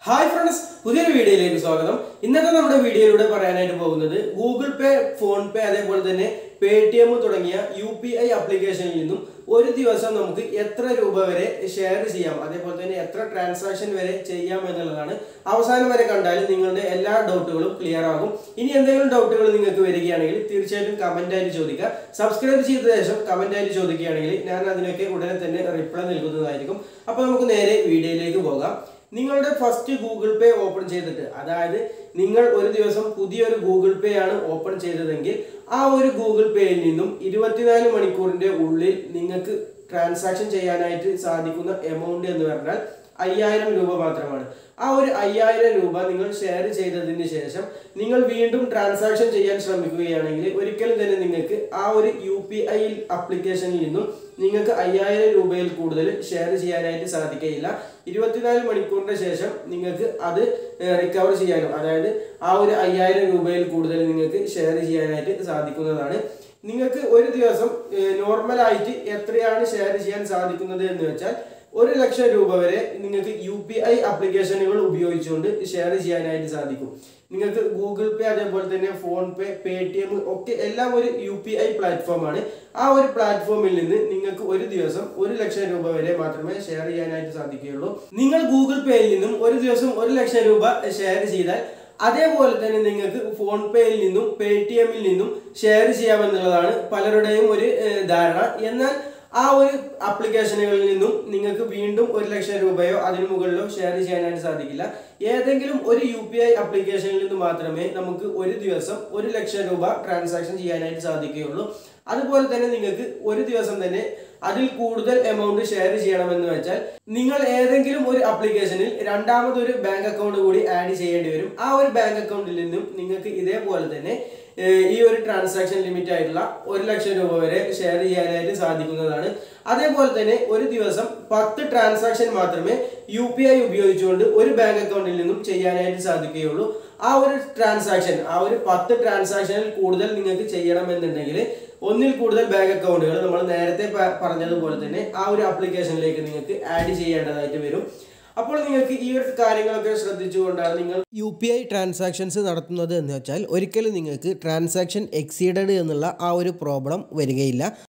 hi friends പുതിയൊരു വീഡിയോയിലേക്ക് സ്വാഗതം ഇന്നത്തെ നമ്മുടെ വീഡിയോയിലൂടെ പറയാനായിട്ട് പോകുന്നത് ഗൂഗിൾ പേ ഫോൺ പേ അതേപോലെ തന്നെ പേ ടി എം തുടങ്ങിയ യു പി ഐ ആപ്ലിക്കേഷനിൽ നിന്നും ഒരു ദിവസം നമുക്ക് എത്ര രൂപ വരെ ഷെയർ ചെയ്യാം അതേപോലെ തന്നെ എത്ര ട്രാൻസാക്ഷൻ വരെ ചെയ്യാം എന്നുള്ളതാണ് അവസാനം വരെ കണ്ടാൽ നിങ്ങളുടെ എല്ലാ ഡൗട്ടുകളും ക്ലിയർ ആകും ഇനി എന്തെങ്കിലും ഡൗട്ടുകൾ നിങ്ങൾക്ക് വരികയാണെങ്കിൽ തീർച്ചയായിട്ടും കമന്റ് ആയിട്ട് ചോദിക്കുക സബ്സ്ക്രൈബ് ചെയ്ത ശേഷം കമന്റ് ആയിട്ട് ചോദിക്കുകയാണെങ്കിൽ ഞാൻ അതിനൊക്കെ ഉടനെ തന്നെ റിപ്ലൈ നൽകുന്നതായിരിക്കും അപ്പോൾ നമുക്ക് നേരെ വീഡിയോയിലേക്ക് പോകാം നിങ്ങളുടെ ഫസ്റ്റ് ഗൂഗിൾ പേ ഓപ്പൺ ചെയ്തിട്ട് അതായത് നിങ്ങൾ ഒരു ദിവസം പുതിയൊരു ഗൂഗിൾ പേ ആണ് ഓപ്പൺ ചെയ്തതെങ്കിൽ ആ ഒരു ഗൂഗിൾ പേയിൽ നിന്നും ഇരുപത്തിനാല് മണിക്കൂറിന്റെ ഉള്ളിൽ നിങ്ങൾക്ക് ട്രാൻസാക്ഷൻ ചെയ്യാനായിട്ട് സാധിക്കുന്ന എമൗണ്ട് എന്ന് പറഞ്ഞാൽ അയ്യായിരം രൂപ മാത്രമാണ് ആ ഒരു അയ്യായിരം രൂപ നിങ്ങൾ ഷെയർ ചെയ്തതിന് ശേഷം നിങ്ങൾ വീണ്ടും ട്രാൻസാക്ഷൻ ചെയ്യാൻ ശ്രമിക്കുകയാണെങ്കിൽ ഒരിക്കലും തന്നെ നിങ്ങൾക്ക് ആ ഒരു യു പി ഐ അപ്ലിക്കേഷനിൽ നിന്നും നിങ്ങൾക്ക് അയ്യായിരം രൂപയിൽ കൂടുതൽ ഷെയർ ചെയ്യാനായിട്ട് സാധിക്കുകയില്ല ഇരുപത്തിനാല് മണിക്കൂറിന് ശേഷം നിങ്ങൾക്ക് അത് റിക്കവർ ചെയ്യാനും അതായത് ആ ഒരു അയ്യായിരം രൂപയിൽ കൂടുതൽ നിങ്ങൾക്ക് ഷെയർ ചെയ്യാനായിട്ട് സാധിക്കുന്നതാണ് നിങ്ങൾക്ക് ഒരു ദിവസം നോർമലായിട്ട് എത്രയാണ് ഷെയർ ചെയ്യാൻ സാധിക്കുന്നത് എന്ന് വെച്ചാൽ ഒരു ലക്ഷം രൂപ വരെ നിങ്ങൾക്ക് യു പി ഐ ആപ്ലിക്കേഷനുകൾ ഉപയോഗിച്ചുകൊണ്ട് ഷെയർ ചെയ്യാനായിട്ട് സാധിക്കും നിങ്ങൾക്ക് ഗൂഗിൾ പേ അതേപോലെ തന്നെ PhonePe Paytm ഒക്കെ എല്ലാം ഒരു യു പി ഐ പ്ലാറ്റ്ഫോമാണ് ആ ഒരു പ്ലാറ്റ്ഫോമിൽ നിന്ന് നിങ്ങൾക്ക് ഒരു ദിവസം ഒരു ലക്ഷം രൂപ വരെ മാത്രമേ ഷെയർ ചെയ്യാനായിട്ട് സാധിക്കുകയുള്ളൂ നിങ്ങൾ ഗൂഗിൾ പേയിൽ നിന്നും ഒരു ദിവസം ഒരു ലക്ഷം രൂപ ഷെയർ ചെയ്താൽ അതേപോലെ തന്നെ നിങ്ങൾക്ക് ഫോൺ പേയിൽ നിന്നും പേ ടി എമ്മിൽ നിന്നും ഷെയർ ചെയ്യാമെന്നുള്ളതാണ് പലരുടെയും ഒരു ഏഹ്, ധാരണ എന്നാൽ ആ ഒരു ആപ്ലിക്കേഷനുകളിൽ നിന്നും നിങ്ങൾക്ക് വീണ്ടും ഒരു ലക്ഷം രൂപയോ അതിനു മുകളിലോ ഷെയർ ചെയ്യാനായിട്ട് സാധിക്കില്ല ഏതെങ്കിലും ഒരു യു പി ഐ ആപ്ലിക്കേഷനിൽ നിന്ന് മാത്രമേ നമുക്ക് ഒരു ദിവസം ഒരു ലക്ഷം രൂപ ട്രാൻസാക്ഷൻ ചെയ്യാനായിട്ട് സാധിക്കുകയുള്ളൂ അതുപോലെ തന്നെ നിങ്ങൾക്ക് ഒരു ദിവസം തന്നെ അതിൽ കൂടുതൽ എമൗണ്ട് ഷെയർ ചെയ്യണമെന്ന് വെച്ചാൽ നിങ്ങൾ ഏതെങ്കിലും ഒരു ആപ്ലിക്കേഷനിൽ രണ്ടാമതൊരു ബാങ്ക് അക്കൗണ്ട് കൂടി ആഡ് ചെയ്യേണ്ടി വരും ആ ഒരു ബാങ്ക് അക്കൗണ്ടിൽ നിന്നും നിങ്ങൾക്ക് ഇതേപോലെ തന്നെ ഏഹ്, ഈ ഒരു ട്രാൻസാക്ഷൻ ലിമിറ്റ് ആയിട്ടുള്ള ഒരു ലക്ഷം രൂപ വരെ ഷെയർ ചെയ്യാനായിട്ട് സാധിക്കുന്നതാണ് അതേപോലെ തന്നെ ഒരു ദിവസം പത്ത് ട്രാൻസാക്ഷൻ മാത്രമേ യു പി ഐ ഉപയോഗിച്ചുകൊണ്ട് ഒരു ബാങ്ക് അക്കൗണ്ടിൽ നിന്നും ചെയ്യാനായിട്ട് സാധിക്കുകയുള്ളൂ ആ ഒരു ട്രാൻസാക്ഷൻ ആ ഒരു പത്ത് ട്രാൻസാക്ഷനിൽ കൂടുതൽ നിങ്ങൾക്ക് ചെയ്യണമെന്നുണ്ടെങ്കിൽ ഒന്നിൽ കൂടുതൽ ബാങ്ക് അക്കൗണ്ടുകൾ നമ്മൾ നേരത്തെ പ- പറഞ്ഞതുപോലെ തന്നെ ആ ഒരു ആപ്ലിക്കേഷനിലേക്ക് നിങ്ങൾക്ക് ആഡ് ചെയ്യേണ്ടതായിട്ട് വരും അപ്പോൾ നിങ്ങൾക്ക് ഈ ഒരു കാര്യങ്ങളൊക്കെ ശ്രദ്ധിച്ചുകൊണ്ടാണ് നിങ്ങൾ യു പി ഐ ട്രാൻസാക്ഷൻസ് നടത്തുന്നത് എന്ന് വെച്ചാൽ ഒരിക്കലും നിങ്ങൾക്ക് ട്രാൻസാക്ഷൻ എക്സീഡഡ് എന്നുള്ള ആ ഒരു പ്രോബ്ലം വരികയില്ല